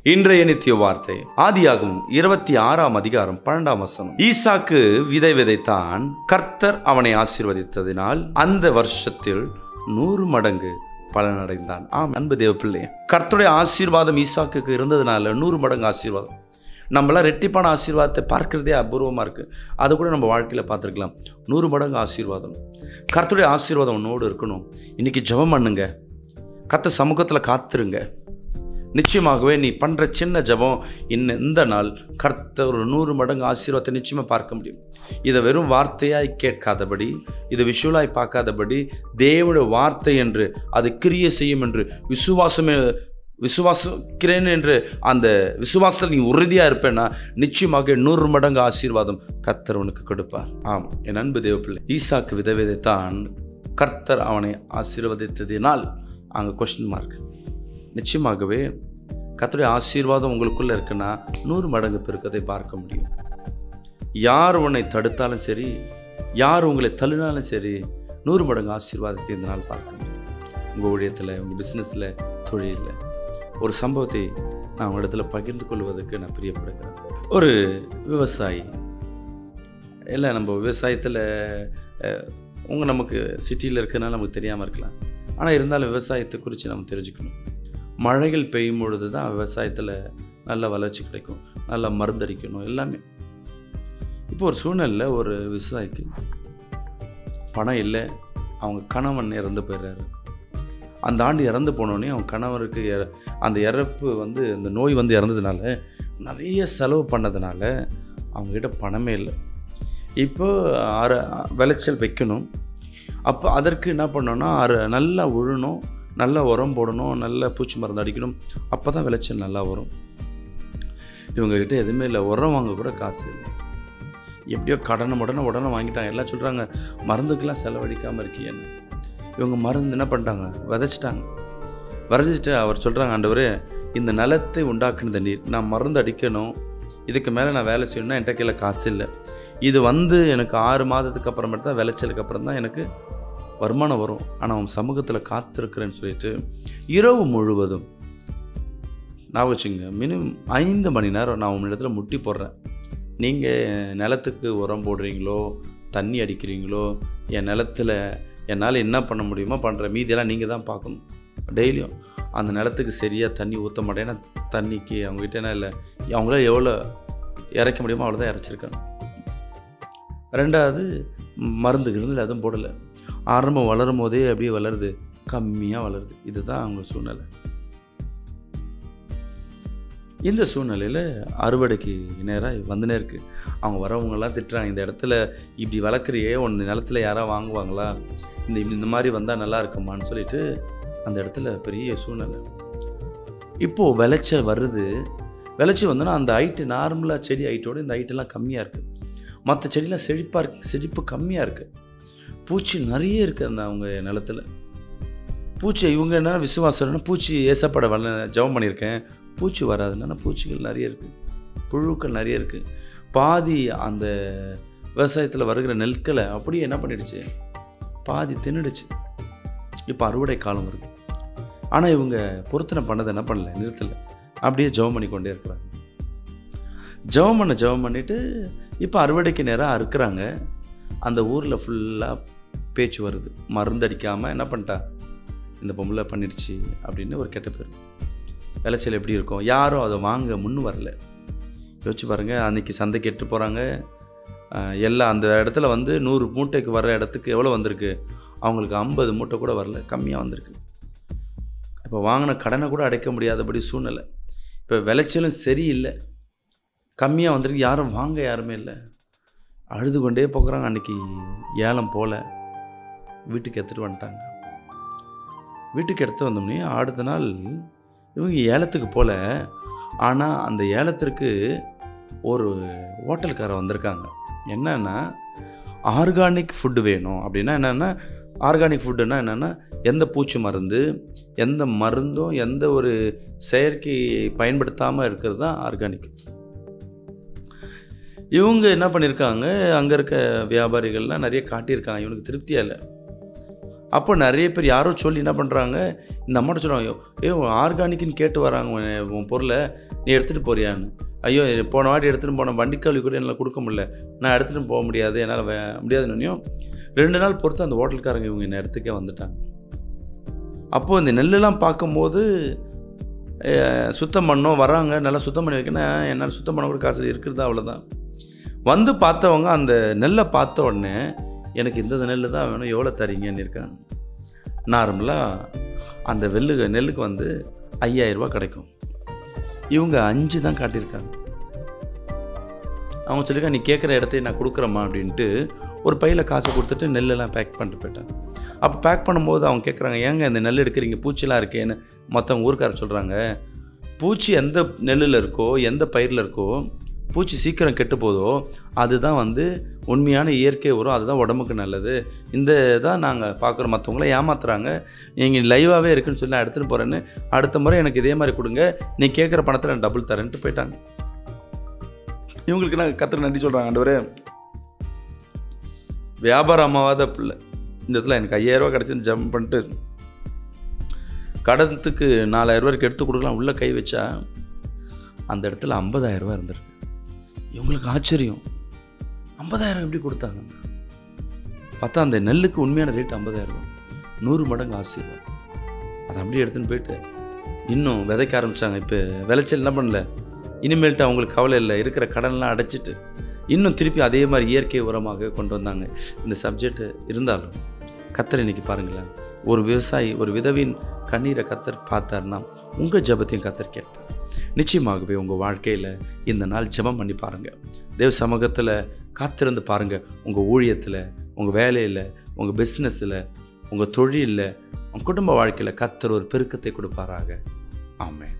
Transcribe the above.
இன்றைய நித்திய வார்த்தை ஆதியாகும் இருபத்தி ஆறாம் அதிகாரம் பன்னெண்டாம் வசனம் ஈசாக்கு விதை விதைத்தான் கர்த்தர் அவனை ஆசீர்வதித்ததினால் அந்த வருஷத்தில் நூறு மடங்கு பலனடைந்தான் ஆம் அன்பு தேவ பிள்ளையே கர்த்தருடைய ஆசீர்வாதம் ஈசாக்குக்கு இருந்ததுனால நூறு மடங்கு ஆசீர்வாதம் நம்மளாம் ரெட்டிப்பான ஆசீர்வாதத்தை பார்க்கறதே அபூர்வமாக இருக்குது அதை கூட நம்ம வாழ்க்கையில் பார்த்துருக்கலாம் நூறு மடங்கு ஆசீர்வாதம் கர்த்தருடைய ஆசீர்வாதம் உன்னோடு இருக்கணும் இன்னைக்கு ஜெபம் பண்ணுங்க கத்த சமூகத்தில் காத்துருங்க நிச்சயமாகவே நீ பண்ணுற சின்ன ஜெபம் இன்ன இந்த நாள் கர்த்தர் ஒரு நூறு மடங்கு ஆசீர்வாதத்தை நிச்சயமாக பார்க்க முடியும் இதை வெறும் வார்த்தையாய் கேட்காதபடி இதை விஷுவலாய் பார்க்காதபடி தேவனுடைய வார்த்தை என்று அது கிரியை செய்யும் என்று விசுவாசமே விசுவாசிக்கிறேன் என்று அந்த விசுவாசத்தில் நீ உறுதியாக இருப்பேன்னா நிச்சயமாக நூறு மடங்கு ஆசீர்வாதம் கர்த்தர் உனக்கு கொடுப்பார் ஆம் என் அன்பு தேவப்பிள்ளை ஈசாக்கு விதவிதைத்தான் கர்த்தர் அவனை ஆசீர்வதித்ததினால் அங்கே கொஸ்டின் மார்க் நிச்சயமாகவே கர்த்தருடைய ஆசீர்வாதம் உங்களுக்குள்ளே இருக்குன்னா நூறு மடங்கு பெருக்கத்தை பார்க்க முடியும் யார் உன்னை தடுத்தாலும் சரி யார் உங்களை தள்ளினாலும் சரி நூறு மடங்கு ஆசீர்வாதத்தை இந்த நாள் பார்க்க முடியும் உங்கள் ஊழியத்தில் உங்கள் பிஸ்னஸில் தொழிலில் ஒரு சம்பவத்தை நான் உங்களிடத்தில் பகிர்ந்து கொள்வதற்கு நான் பிரியப்படுகிறேன் ஒரு விவசாயி இல்லை நம்ம விவசாயத்தில் உங்கள் நமக்கு சிட்டியில் இருக்கிறனால நமக்கு தெரியாமல் இருக்கலாம் ஆனால் இருந்தாலும் விவசாயத்தை குறித்து நம்ம தெரிஞ்சுக்கணும் மழைகள் பெய்யும் பொழுது தான் விவசாயத்தில் நல்ல வளர்ச்சி கிடைக்கும் நல்ல மருந்தடிக்கணும் எல்லாமே இப்போ ஒரு சூழ்நிலையில் ஒரு விவசாயிக்கு பணம் இல்லை அவங்க கணவன் இறந்து போயிடுறாரு அந்த ஆண்டு இறந்து போனோடனே அவன் கணவருக்கு இற- அந்த இறப்பு வந்து அந்த நோய் வந்து இறந்ததுனால நிறைய செலவு பண்ணதுனால அவங்ககிட்ட பணமே இல்லை இப்போ அர விளைச்சல் வைக்கணும் அப்போ அதற்கு என்ன பண்ணோன்னா அர நல்லா உழணும் நல்லா உரம் போடணும் நல்ல பூச்சி மருந்து அடிக்கணும் அப்போ தான் விளைச்சல் நல்லா வரும் இவங்ககிட்ட எதுவுமே இல்லை உரம் வாங்க கூட காசு இல்லை எப்படியோ கடனை உடனே உடனே வாங்கிட்டாங்க எல்லாம் சொல்கிறாங்க மருந்துக்கெல்லாம் செலவழிக்காமல் இருக்கியேன்னு இவங்க மருந்து என்ன பண்ணிட்டாங்க விதைச்சிட்டாங்க விதைச்சிட்டு அவர் சொல்கிறாங்க ஆண்டவரே இந்த நிலத்தை உண்டாக்குனது நீர் நான் மருந்து அடிக்கணும் இதுக்கு மேலே நான் வேலை செய்யணும்னா என்கிட்ட கையில் காசு இல்லை இது வந்து எனக்கு ஆறு மாதத்துக்கு அப்புறமேட்டு தான் விளைச்சலுக்கு அப்புறம் தான் எனக்கு வருமானம் வரும் ஆனால் உன் சமூகத்தில் காத்திருக்கிறேன்னு சொல்லிட்டு இரவு முழுவதும் நான் வச்சுங்க மினிமம் ஐந்து மணி நேரம் நான் உங்களிடத்துல முட்டி போடுறேன் நீங்கள் நிலத்துக்கு உரம் போடுறீங்களோ தண்ணி அடிக்கிறீங்களோ என் நிலத்துல என்னால் என்ன பண்ண முடியுமோ பண்ணுற மீதியெல்லாம் நீங்கள் தான் பார்க்கணும் டெய்லியும் அந்த நிலத்துக்கு சரியாக தண்ணி ஊற்ற மாட்டேன் ஏன்னா தண்ணிக்கு அவங்ககிட்ட என்ன இல்லை அவங்களால எவ்வளோ இறைக்க முடியுமோ அவ்வளோதான் இறைச்சிருக்காங்க ரெண்டாவது மருந்து கிருந்து எதுவும் போடலை ஆரம்பம் வளரும் போதே அப்படியே வளருது கம்மியாக வளருது இதுதான் அவங்க சூழ்நிலை இந்த சூழ்நிலையில் அறுவடைக்கு நேராக வந்துனே இருக்கு அவங்க வரவங்கெல்லாம் திட்டுறாங்க இந்த இடத்துல இப்படி வளர்க்குறியே உன் நிலத்துல யாராவது வாங்குவாங்களா இந்த இப்படி இந்த மாதிரி வந்தால் நல்லா இருக்குமான்னு சொல்லிட்டு அந்த இடத்துல பெரிய சூழ்நிலை இப்போது விளைச்சல் வருது விளைச்சி வந்தோன்னா அந்த ஹைட்டு நார்மலாக செடி ஹைட்டோட இந்த ஹைட்டெல்லாம் கம்மியாக இருக்குது மற்ற செடியெலாம் செழிப்பாக இருக்கு செழிப்பு கம்மியாக இருக்குது பூச்சி நிறைய இருக்குது அந்த அவங்க நிலத்துல பூச்சி இவங்க என்ன விசுவாசம்னா பூச்சி ஏசப்பட வள ஜெபம் பண்ணியிருக்கேன் பூச்சி வராதுன்னா பூச்சிகள் நிறைய இருக்குது புழுக்கள் நிறைய இருக்குது பாதி அந்த விவசாயத்தில் வருகிற நெற்களை அப்படியே என்ன பண்ணிடுச்சு பாதி தின்னுடுச்சு இப்போ அறுவடை காலம் வருது ஆனால் இவங்க பொருத்தனை பண்ணதை என்ன பண்ணல நிறுத்தலை அப்படியே ஜெபம் பண்ணி கொண்டே இருக்கிறாங்க ஜெபம் பண்ண ஜெபம் பண்ணிவிட்டு இப்போ அறுவடைக்கு நேரம் அறுக்குறாங்க அந்த ஊரில் ஃபுல்லாக பேச்சு வருது மருந்தடிக்காமல் என்ன பண்ணிட்டா இந்த பொம்பளை பண்ணிடுச்சு அப்படின்னு ஒரு கெட்ட பேர் விளைச்சல் எப்படி இருக்கும் யாரும் அதை வாங்க முன் வரல யோசிச்சு பாருங்கள் அன்றைக்கி சந்தைக்கு எட்டு போகிறாங்க எல்லாம் அந்த இடத்துல வந்து நூறு மூட்டைக்கு வர இடத்துக்கு எவ்வளோ வந்திருக்கு அவங்களுக்கு ஐம்பது மூட்டை கூட வரல கம்மியாக வந்திருக்கு இப்போ வாங்கின கடனை கூட அடைக்க முடியாதபடி சூழ்நிலை இப்போ விளைச்சலும் சரியில்லை கம்மியாக வந்திருக்கு யாரும் வாங்க யாருமே இல்லை அழுது கொண்டே போகிறாங்க அன்றைக்கி ஏலம் போல வீட்டுக்கு எடுத்துகிட்டு வந்துட்டாங்க வீட்டுக்கு எடுத்து வந்தோடனே அடுத்த நாள் இவங்க ஏலத்துக்கு போல ஆனால் அந்த ஏலத்திற்கு ஒரு ஹோட்டல்காரர் வந்திருக்காங்க என்னன்னா ஆர்கானிக் ஃபுட்டு வேணும் அப்படின்னா என்னென்னா ஆர்கானிக் ஃபுட்டுன்னா என்னென்னா எந்த பூச்சி மருந்து எந்த மருந்தும் எந்த ஒரு செயற்கை பயன்படுத்தாமல் இருக்கிறது தான் ஆர்கானிக் இவங்க என்ன பண்ணியிருக்காங்க அங்கே இருக்க வியாபாரிகள்லாம் நிறைய காட்டியிருக்காங்க இவனுக்கு திருப்தியாக இல்லை அப்போ நிறைய பேர் யாரோ சொல்லி என்ன பண்ணுறாங்க இந்த அம்மாட்ட சொல்கிறாங்க ஏ ஆர்கானிக்னு கேட்டு வராங்க உன் உன் பொருளை நீ எடுத்துகிட்டு போறியான்னு ஐயோ போன வாட்டி எடுத்துகிட்டு போன வண்டிக்காலி கூட என்னால் கொடுக்க முடியல நான் எடுத்துகிட்டு போக முடியாது என்னால் முடியாதுன்னு ரெண்டு நாள் பொறுத்து அந்த ஹோட்டல்காரங்க இவங்க இந்த இடத்துக்கே வந்துட்டாங்க அப்போது இந்த நெல்லெல்லாம் பார்க்கும்போது அஹ், சுத்தம் பண்ணோம் வராங்க நல்லா சுத்தம் பண்ணி வைக்கணும் என்னால் சுத்தம் பண்ண கூட காசு இருக்கிறது அவ்வளோதான் வந்து பார்த்தவங்க அந்த நெல்லை பார்த்த உடனே எனக்கு இந்த நெல் தான் வேணும் எவ்வளோ தரீங்கன்னு இருக்காங்க நார்மலாக அந்த வெள்ளு நெல்லுக்கு வந்து ஐயாயிரரூபா கிடைக்கும் இவங்க அஞ்சு தான் காட்டியிருக்காங்க அவங்க சொல்லியிருக்காங்க நீ கேட்குற இடத்தையும் நான் கொடுக்குறேம்மா அப்படின்ட்டு ஒரு பையில் காசு கொடுத்துட்டு நெல்லெல்லாம் பேக் பண்ணிட்டு போயிட்டாங்க அப்போ பேக் பண்ணும்போது அவங்க கேட்குறாங்க ஏங்க இந்த நெல் எடுக்கிறீங்க பூச்சிலாம் இருக்கேன்னு மொத்தம் ஊருக்காரர் சொல்கிறாங்க பூச்சி எந்த நெல்லில் இருக்கோ எந்த பயிரில் இருக்கோ பூச்சி சீக்கிரம் கெட்டு போதோ அதுதான் வந்து உண்மையான இயற்கை உரம் அதுதான் உடம்புக்கு நல்லது இந்த தான் நாங்கள் பார்க்குறோம் மற்றவங்கள ஏமாத்துறாங்க நீங்கள் லைவாகவே இருக்குன்னு சொல்லி நான் எடுத்துகிட்டு போகிறேன்னு அடுத்த முறை எனக்கு இதே மாதிரி கொடுங்க நீ கேட்குற பணத்தை நான் டபுள் தரேன்ட்டு போயிட்டாங்க இவங்களுக்கு நாங்கள் கத்திர நன்றி சொல்கிறாங்க ஆண்டவரே வியாபாரம் அம்மாவாத பிள்ளை இந்த இடத்துல எனக்கு ஐயாயிரரூவா கிடச்சி ஜம்ப் பண்ணிட்டு கடத்துக்கு நாலாயிரரூவா எடுத்து கொடுக்கலாம் உள்ளே கை வச்சா அந்த இடத்துல ஐம்பதாயிரரூவா இருந்திருக்கு இவங்களுக்கு ஆச்சரியம் ஐம்பதாயிரம் எப்படி கொடுத்தாங்க பார்த்தா அந்த நெல்லுக்கு உண்மையான ரேட் ஐம்பதாயிரம் நூறு மடங்கு ஆசீர்வாதம் அதை அப்படியே எடுத்துன்னு போயிட்டு இன்னும் விதைக்க ஆரம்பித்தாங்க இப்போ விளைச்சல் என்ன பண்ணல இனிமேல்ட்டு அவங்களுக்கு கவலை இல்லை இருக்கிற கடன்லாம் அடைச்சிட்டு இன்னும் திருப்பி அதே மாதிரி இயற்கை உரமாக கொண்டு வந்தாங்க இந்த சப்ஜெக்ட் இருந்தாலும் கத்தர் இன்னைக்கு பாருங்களேன் ஒரு விவசாயி ஒரு விதவின் கண்ணீரை கத்தர் பார்த்தாருன்னா உங்கள் ஜெபத்தையும் கத்தர் கேட்பார் நிச்சயமாகவே உங்கள் வாழ்க்கையில் இந்த நாள் ஜெபம் பண்ணி பாருங்கள் தேவ சமூகத்தில் காத்திருந்து பாருங்கள் உங்கள் ஊழியத்தில் உங்கள் வேலையில் உங்கள் பிஸ்னஸில் உங்கள் தொழிலில் உங்கள் குடும்ப வாழ்க்கையில் கத்தர் ஒரு பெருக்கத்தை கொடுப்பாராக ஆமென்